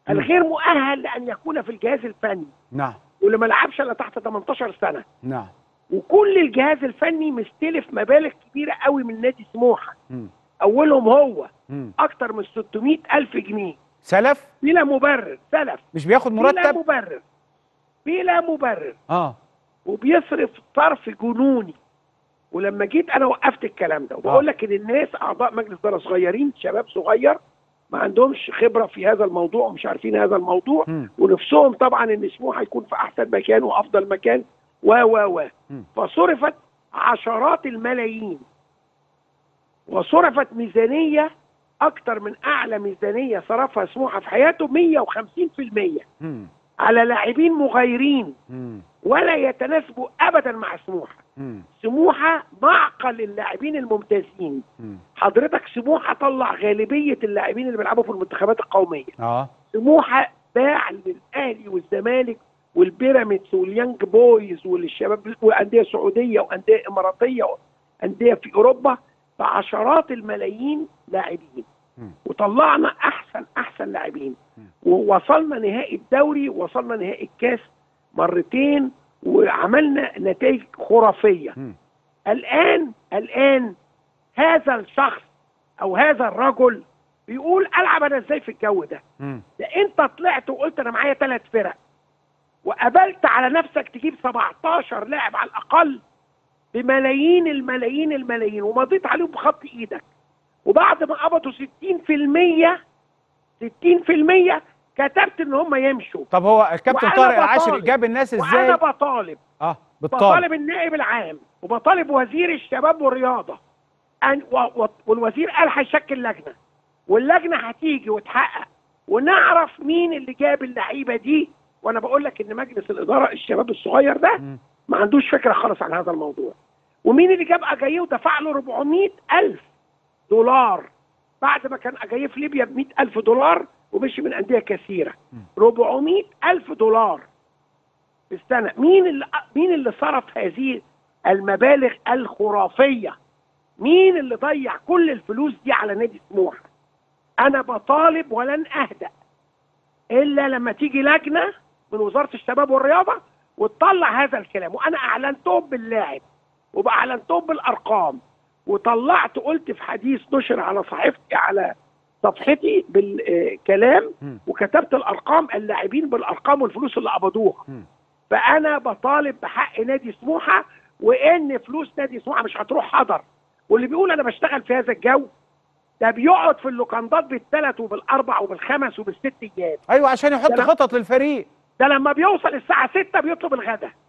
الغير مؤهل لان يكون في الجهاز الفني نعم واللي ما لعبش الا تحت 18 سنه نعم وكل الجهاز الفني مستلف مبالغ كبيره قوي من نادي سموحه مم. اولهم هو مم. اكتر من 600 الف جنيه سلف بلا مبرر سلف مش بياخد بلا مرتب مبرر بلا مبرر اه وبيصرف صرف جنوني ولما جيت انا وقفت الكلام ده وبقول لك ان الناس اعضاء مجلس اداره صغيرين شباب صغير ما عندهمش خبره في هذا الموضوع ومش عارفين هذا الموضوع مم. ونفسهم طبعا ان سموحه يكون في احسن مكان وافضل مكان و و و مم. فصرفت عشرات الملايين وصرفت ميزانيه اكتر من اعلى ميزانيه صرفها سموحه في حياته 150% مم. على لاعبين مغايرين مم. ولا يتناسبوا ابدا مع سموحه مم. سموحه معقل اللاعبين الممتازين مم. حضرتك سموحه طلع غالبيه اللاعبين اللي بيلعبوا في المنتخبات القوميه اه سموحه باع للاهلي والزمالك والبيراميدز واليانج بويز والشباب وانديه سعوديه وانديه اماراتيه وانديه في اوروبا بعشرات الملايين لاعبين مم. وطلعنا احسن احسن لاعبين مم. ووصلنا نهائي الدوري وصلنا نهائي الكاس مرتين وعملنا نتائج خرافيه مم. الان الان هذا الشخص او هذا الرجل بيقول العب انا ازاي في الجو ده مم. ده انت طلعت وقلت انا معايا ثلاث فرق وقبلت على نفسك تجيب 17 لاعب على الاقل بملايين الملايين الملايين ومضيت عليهم بخط ايدك وبعد ما قبضوا 60% 60% كتبت ان هم يمشوا طب هو الكابتن وأنا طارق العاشر بطالب. جاب الناس ازاي وانا بطالب اه بالطالب بطالب النائب العام وبطالب وزير الشباب والرياضه أن و و والوزير قال هيشكل لجنه واللجنه هتيجي وتحقق ونعرف مين اللي جاب اللعيبه دي وانا بقول لك ان مجلس الاداره الشباب الصغير ده مم. ما عندوش فكره خالص عن هذا الموضوع ومين اللي جاب اجاييه ودفع له 400 الف دولار بعد ما كان اجاييه في ليبيا ب 100 الف دولار ومشي من انديه كثيره 400 الف دولار في السنه مين اللي مين اللي صرف هذه المبالغ الخرافيه مين اللي ضيع كل الفلوس دي على نادي سموحه انا بطالب ولن اهدأ الا لما تيجي لجنه من وزاره الشباب والرياضه وتطلع هذا الكلام وانا اعلنتهم باللاعب واعلنتهم بالارقام وطلعت قلت في حديث نشر على صحيفتي على صفحتي بالكلام مم. وكتبت الارقام اللاعبين بالارقام والفلوس اللي قبضوها مم. فانا بطالب بحق نادي سموحه وان فلوس نادي سموحه مش هتروح حضر واللي بيقول انا بشتغل في هذا الجو ده بيقعد في اللوكندات بالثلاث وبالاربع وبالخمس وبالست ايام ايوه عشان يحط ده أنا- خطط للفريق ده لما بيوصل الساعه 6 بيطلب الغداء